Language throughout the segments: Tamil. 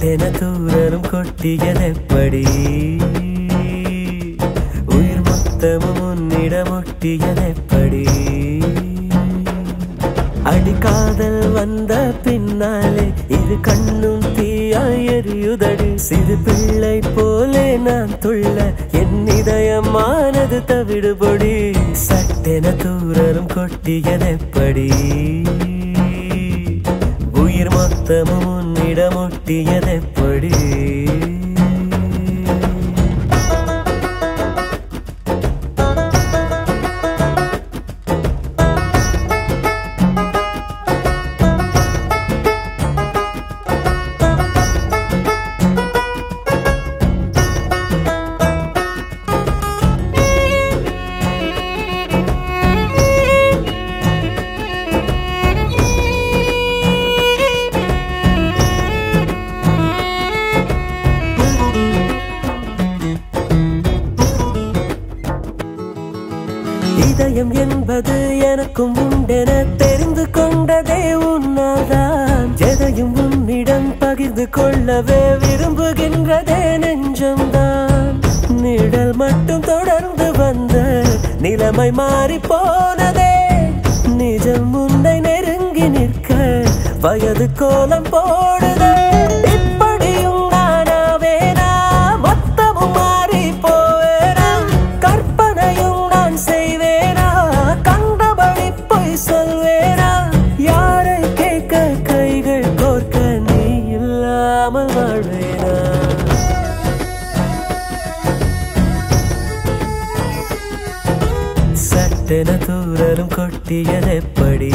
சட்டென தூரலும் கொட்டியதெப்படி உயிர் மொத்தமும் உன்னிடம் ஒட்டியதெப்படி அடிக்காதல் வந்த பின்னாலே இரு கண்ணும் தீயாய் எரியுதடி சிறு பிள்ளை போலே நான் துள்ள என் இதயமானது தவிடுபொடி சட்டென தூரலும் கொட்டியதெப்படி உயிர் மொத்தமும் உன்னிடம் ஒட்டியதெப்படி இதயம் என்பது எனக்கும் உண்டென தெரிந்து கொண்டதே உன்னால்தான் எதையும் உன்னிடம் பகிர்ந்து கொள்ளவே விரும்புகின்றதே நெஞ்சம்தான் நிழல் மட்டும் தொடர்ந்து வந்த நிலைமை மாறி போனதே நிஜம் உன்னை நெருங்கி நிற்க வயது கோலம் போடுதே இப்படியும் நானாவேனா மொத்தமும் மாறி போவேனா கற்பனையும் நான் செய்வேனா கண்டபடி பொய் சொல்வேனா யாரை கேட்க கைகள் கோர்க்க நீ இல்லாமல் வாழ்வேனா சட்டென தூரலும் கொட்டியதெப்படி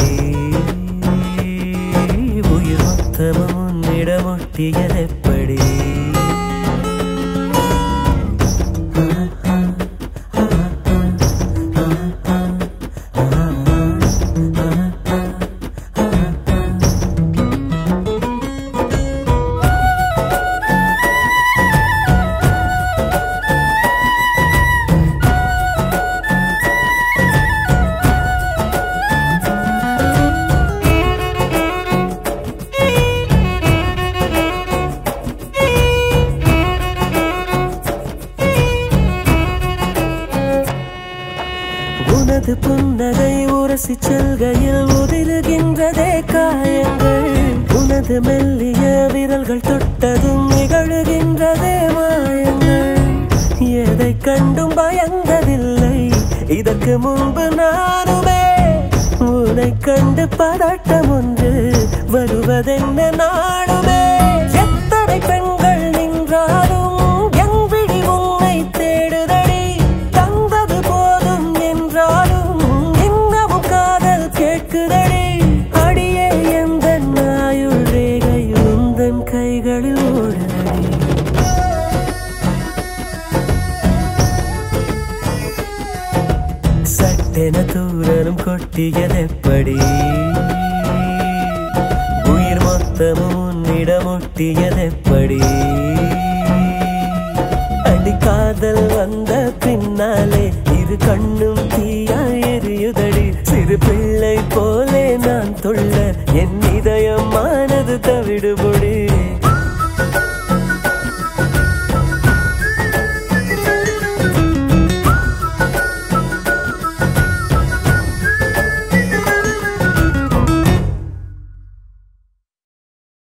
உயிர் மொத்தமும் உன்னிடம் ஒட்டியதெப்படி உனது புன்னகை உரசி செல்கையில் உதிருகின்றதே காயங்கள் உனது மெல்லிய விரல்கள் தொட்டதும் நிகழுகின்றதே மாயங்கள் எதை கண்டும் பயந்ததில்லை இதற்கு முன்பு நானுமே உன்னை கண்டு பதட்டம் ஒன்று வருவதென்ன நானுமே எத்தனை பெண்கள் நின்றாலும் என் விழி உன்னை தேடுதடி தந்தது போதும் என்றாலும் இன்னமும் காதல் கேட்குதடி அடியே எந்த நாயுள் ரேகை உந்தன் கைகளில் ஓடுதடி சட்டென தூரலும் கொட்டியதெப்படி உயிர் மொத்தமும் உன்னிடம் ஒட்டியதெப்படி அடிக்காதல் வந்த பின்னாலே இரு கண்ணும் தீயாய் எரியுதடி சிறு பிள்ளை போலே நான் தொள்ள என் இதயமானது தவிடுபொடி